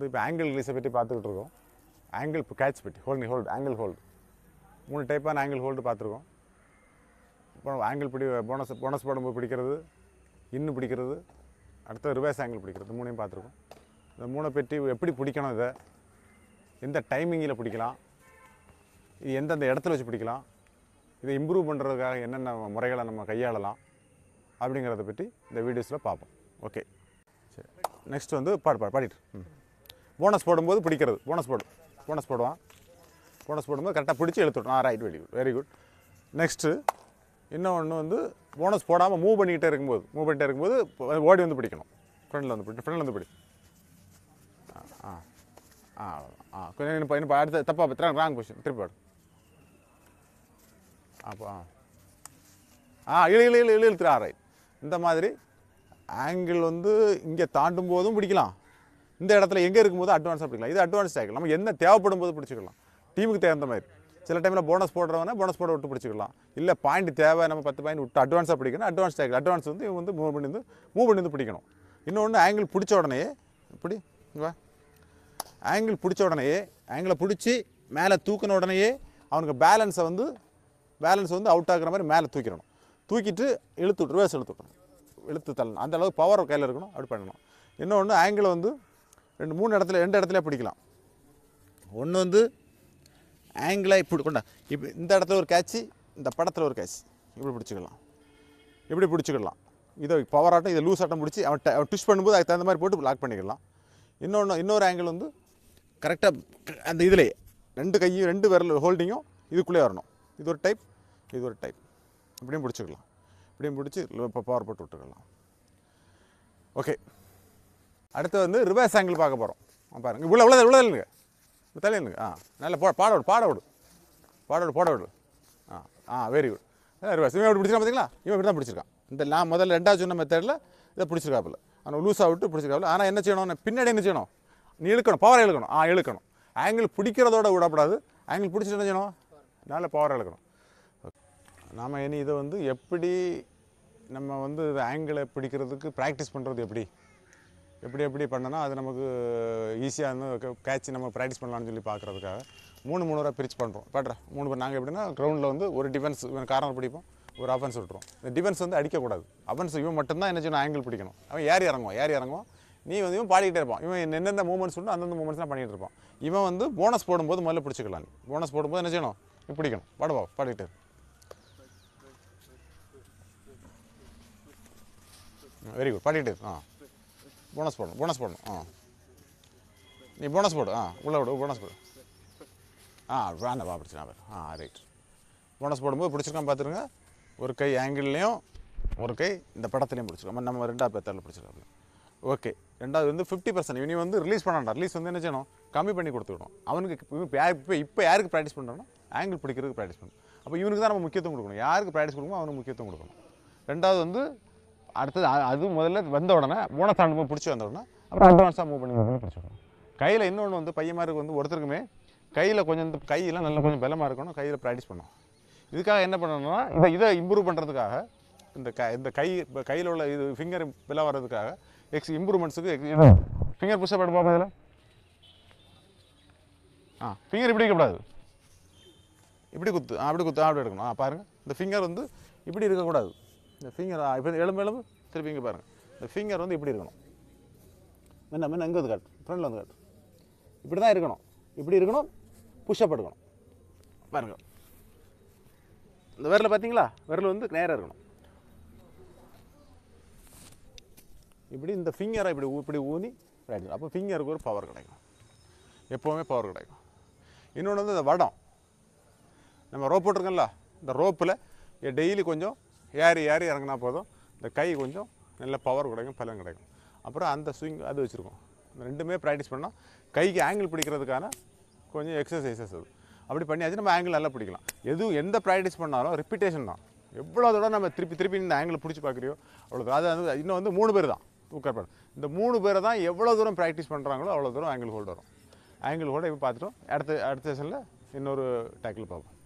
வந்து இப்போ ஆங்கிள் ரிலீஸை பற்றி பார்த்துக்கிட்டு இருக்கோம் ஆங்கிள் கேட்ச் பற்றி ஹோல்டு ஹோல்டு ஆங்கிள் ஹோல்டு மூணு டைப்பான ஆங்கிள் ஹோல்டு பார்த்துருக்கோம் அப்புறம் ஆங்கிள் பிடி போனஸ் போனஸ் போடும்போது பிடிக்கிறது இன்னும் பிடிக்கிறது அடுத்து ரிவர்ஸ் ஆங்கிள் பிடிக்கிறது மூணையும் பார்த்துருக்கோம் இந்த மூணை பற்றி எப்படி பிடிக்கணும் இதை எந்த டைமிங்கில் பிடிக்கலாம் இது எந்தெந்த இடத்துல வச்சு பிடிக்கலாம் இதை இம்ப்ரூவ் பண்ணுறதுக்காக என்னென்ன முறைகளை நம்ம கையாளலாம் அப்படிங்கிறத பற்றி இந்த வீடியோஸில் பார்ப்போம் ஓகே சரி நெக்ஸ்ட் வந்து பாடு பாடு பாடிட்டு ம் போனஸ் போடும்போது பிடிக்கிறது போனஸ் போடு போனஸ் போடுவான் போனஸ் போடும்போது கரெக்டாக பிடிச்சி இழுத்துடும் ah right very good very good next இன்னொன்று வந்து போனஸ் போடாமல் மூவ் பண்ணிக்கிட்டே இருக்கும்போது மூவ் பண்ணிட்டே இருக்கும்போது ப- ஓடி வந்து பிடிக்கணும் ஃப்ரெண்டில் வந்து பிடி ஃப்ரெண்டில் வந்து பிடி ஆ ஆ ஆ கொஞ்சம் இன்னும் இன்னும் அடுத்த தப்பா பத்திரம் ராங் கொஷின் திருப்பி பாடு அப்போ ஆ ஆ இழு இழு இழு இழு இழுத்துரு ஆ ரைட் இந்த மாதிரி ஆங்கிள் வந்து இங்கே தாண்டும் போதும் பிடிக்கலாம் இந்த இடத்துல எங்கே இருக்கும்போது அட்வான்ஸாக பிடிக்கலாம் இது அட்வான்ஸ் ஆகிக்கலாம் நம்ம என்ன தேவைப்படும் போது பிடிச்சிக்கலாம் டீமுக்கு தகுந்த மாதிரி சில டைமில் போனஸ் போடுறவன போனஸ் போட விட்டு பிடிச்சிக்கலாம் இல்லை பாயிண்ட் தேவை நம்ம பத்து பாயிண்ட் விட்டு அட்வான்ஸாக பிடிக்கணும் அட்வான்ஸ் ஆகிக்கலாம் அட்வான்ஸ் வந்து இவங்க வந்து மூவ் பண்ணி வந்து மூவ் பண்ணி வந்து பிடிக்கணும் இன்னொன்று ஆங்கிள் பிடிச்ச உடனே இப்படி இங்க வா ஆங்கிள் பிடிச்ச உடனேயே ஆங்கிளை பிடிச்சி மேலே தூக்கின உடனேயே அவனுக்கு பேலன்ஸை வந்து பேலன்ஸ் வந்து அவுட் ஆகுற மாதிரி மேலே தூக்கிடணும் தூக்கிட்டு இழுத்து ரிவர்ஸ் இழுத்து விட்டணும் இழுத்து தள்ளணும் அந்த அளவுக்கு பவர் கையில் இருக்கணும் அப்படி பண்ணணும் இன்னொன்று ஆங்கிளை வந்து ரெண்டு மூணு இடத்துல ரெண்டு இடத்துல பிடிக்கலாம் ஒன்று வந்து ஆங்கிளை இப்படி கொண்டா இப்போ இந்த இடத்துல ஒரு கேட்சி இந்த படத்தில் ஒரு கேட்ச் இப்படி பிடிச்சிக்கலாம் இப்படி பிடிச்சிக்கலாம் இதை பவர் ஆட்டம் இதை லூஸ் ஆட்டம் பிடிச்சி அவன் ட- அவன் ட்விஷ் பண்ணும்போது அதுக்கு தகுந்த மாதிரி போட்டு லாக் பண்ணிக்கலாம் இன்னொன்று இன்னொரு ஆங்கிள் வந்து கரெக்டாக அந்த இதிலே ரெண்டு கையும் ரெண்டு விரல் ஹோல்டிங்கும் இதுக்குள்ளே வரணும் இது ஒரு டைப் இது ஒரு டைப் இப்படியும் பிடிச்சிக்கலாம் இப்படியும் பிடிச்சி இப்போ பவர் போட்டு விட்டுக்கலாம் ஓகே அடுத்து வந்து ரிவர்ஸ் ஆங்கிள் பார்க்க போகிறோம் பாருங்க இவ்வளோ இவ்வளோ இவ்வளோ இல்லைங்க தலையுங்க ஆ நல்ல போ பாட விடு பாட விடு பாட விடு போட விடு ah ah very good reverse இவன் எப்படி பிடிச்சிருக்கான் பார்த்தீங்களா இவன் இப்படி தான் பிடிச்சிருக்கான் இந்த நான் முதல்ல ரெண்டாவது சொன்ன மெத்தடில் இதை பிடிச்சிருக்காப்புல அவன் லூஸாக விட்டு பிடிச்சிருக்காப்புல ஆனால் என்ன செய்யணும் பின்னாடி என்ன செய்யணும் நீ இழுக்கணும் பவர் இழுக்கணும் ஆ இழுக்கணும் ஆங்கிள் பிடிக்கிறதோட விடக்கூடாது ஆங்கிள் பிடிச்சிட்டு என்ன செய்யணும் நல்ல பவர் இழுக்கணும் நாம் இனி இதை வந்து எப்படி நம்ம வந்து இது ஆங்கிளை பிடிக்கிறதுக்கு ப்ராக்டிஸ் பண்ணுறது எப்படி எப்படி எப்படி பண்ணனா அது நமக்கு ஈஸியாக வந்து கேட்ச் நம்ம ப்ராக்டிஸ் பண்ணலாம்னு சொல்லி பார்க்குறதுக்காக மூணு மூணு வரை பிரித்து பண்ணுறோம் பட்ற மூணு பேர் நாங்கள் எப்படின்னா கிரவுண்டில் வந்து ஒரு டிஃபென்ஸ் இவன் கார்னர் பிடிப்போம் ஒரு அஃபென்ஸ் விட்டுரும் இந்த டிஃபென்ஸ் வந்து அடிக்கக்கூடாது அஃபென்ஸ் இவன் மட்டும்தான் என்ன செய்யணும் ஆங்கிள் பிடிக்கணும் அவன் ஏறி இறங்குவான் ஏறி இறங்குவான் நீ வந்து இவன் பாடிக்கிட்டே இருப்பான் இவன் என்னென்ன மூமெண்ட்ஸ் உண்டோ அந்தந்த மூமெண்ட்ஸ்லாம் பண்ணிகிட்டு இருப்பான் இவன் வந்து போனஸ் போடும்போது முதல்ல பிடிச்சிக்கலாம் நீ போனஸ் போடும்போது என்ன செய்யணும் நீ பிடிக்கணும் பாடுவா பாடிக்கிட்டே இரு. வெரி குட் பாடிக்கிட்டே இரு. ஆ போனஸ் போடணும் போனஸ் போடணும் ஆ நீ போனஸ் போடு ஆ உள்ளே விடு போனஸ் போடு ஆ வேண்டாம் வா பிடிச்சினா பாரு ஆ ரைட் போனஸ் போடும்போது பிடிச்சிருக்கான் பார்த்துருங்க ஒரு கை ஆங்கிள்லேயும் ஒரு கை இந்த படத்துலையும் பிடிச்சிருக்கோம் நம்ம ரெண்டாவது பேத்தாரில் பிடிச்சிருக்காங்க ஓகே ரெண்டாவது வந்து ஃபிஃப்டி பர்சன்ட் இவனி வந்து ரிலீஸ் பண்ணாண்டா ரிலீஸ் வந்து என்ன செய்யணும் கம்மி பண்ணி கொடுத்துக்கணும் அவனுக்கு இப்போ யார் இப்போ இப்போ யாருக்கு ப்ராக்டிஸ் பண்ணுறோன்னா ஆங்கிள் பிடிக்கிறதுக்கு ப்ராக்டிஸ் பண்ணணும் அப்போ இவனுக்கு தான் நம்ம முக்கியத்துவம் கொடுக்கணும் யாருக்கு ப்ராக்டிஸ் கொடுக்கணும் அவனுக்கு முக்கியத்துவம் கொடுக்கணும் ரெண்டாவது வந்து அடுத்தது அ- அது முதல்ல வந்த உடனே போனஸ் ஆண்டு பிடிச்சி வந்த உடனே அப்புறம் அட்வான்ஸாக மூவ் பண்ணி வந்து பிடிச்சிக்கணும் கையில் இன்னொன்று வந்து பையன்மாருக்கு வந்து ஒருத்தருக்குமே கையில் கொஞ்சம் இந்த கையெல்லாம் நல்லா கொஞ்சம் பலமாக இருக்கணும் கையில் ப்ராக்டிஸ் பண்ணணும் இதுக்காக என்ன பண்ணணும்னா இதை இதை இம்ப்ரூவ் பண்ணுறதுக்காக இந்த க இந்த கை இப்போ கையில் உள்ள இது ஃபிங்கர் பில வர்றதுக்காக எக்ஸ் இம்ப்ரூவ்மெண்ட்ஸுக்கு ஃபிங்கர் புஷ்அப் எடுப்போம் இதில் ஆ ஃபிங்கர் இப்படி இருக்கக்கூடாது இப்படி குத்து ஆ, அப்படி குத்து ஆ, அப்படி எடுக்கணும் ஆ பாருங்கள் இந்த ஃபிங்கர் வந்து இப்படி இருக்கக்கூடாது இந்த ஃபிங்கர் இப்போ எலும்பு எலும்பு திருப்பி இங்கே பாருங்கள் இந்த ஃபிங்கர் வந்து இப்படி இருக்கணும் முன்ன முன்ன எங்கே வந்து காட்டு ஃப்ரண்டில் வந்து காட்டு இப்படி தான் இருக்கணும் இப்படி இருக்கணும் புஷ்அப் எடுக்கணும் பாருங்க இந்த விரல பார்த்தீங்களா விரல் வந்து நேராக இருக்கணும் இப்படி இந்த ஃபிங்கரை இப்படி ஊ- இப்படி ஊனி ரைட் அப்போ ஃபிங்கருக்கு ஒரு பவர் கிடைக்கும் எப்போவுமே பவர் கிடைக்கும் இன்னொன்று வந்து இந்த வடம் நம்ம ரோப் போட்டிருக்கோம்ல இந்த ரோப்பில் டெய்லி கொஞ்சம் ஏறி ஏறி இறங்கினா போதும் இந்த கை கொஞ்சம் நல்ல பவர் கிடைக்கும் பலன் கிடைக்கும் அப்புறம் அந்த ஸ்விங் அது வச்சுருக்கோம் இந்த ரெண்டுமே ப்ராக்டிஸ் பண்ணால் கைக்கு ஆங்கிள் பிடிக்கிறதுக்கான கொஞ்சம் எக்ஸசைசஸ் அது அப்படி பண்ணியாச்சு நம்ம ஆங்கிள் நல்லா பிடிக்கலாம் எதுவும் எந்த ப்ராக்டிஸ் பண்ணாலும் ரிப்பீட்டேஷன் தான் எவ்வளோ தடவை நம்ம திருப்பி திருப்பி இந்த ஆங்கிள் பிடிச்சி பார்க்குறியோ அவ்வளோ அது வந்து இன்னும் வந்து மூணு பேர் தான் உட்கார்பாடு இந்த மூணு பேரை தான் எவ்வளோ தூரம் ப்ராக்டிஸ் பண்ணுறாங்களோ அவ்வளோ தூரம் ஆங்கிள் ஹோல்டு வரும் ஆங்கிள் ஹோல்டை இப்போ பார்த்துட்டோம் அடுத்த அடுத்த செஷனில் இன்னொரு டேக்கிள் பார்ப்போம்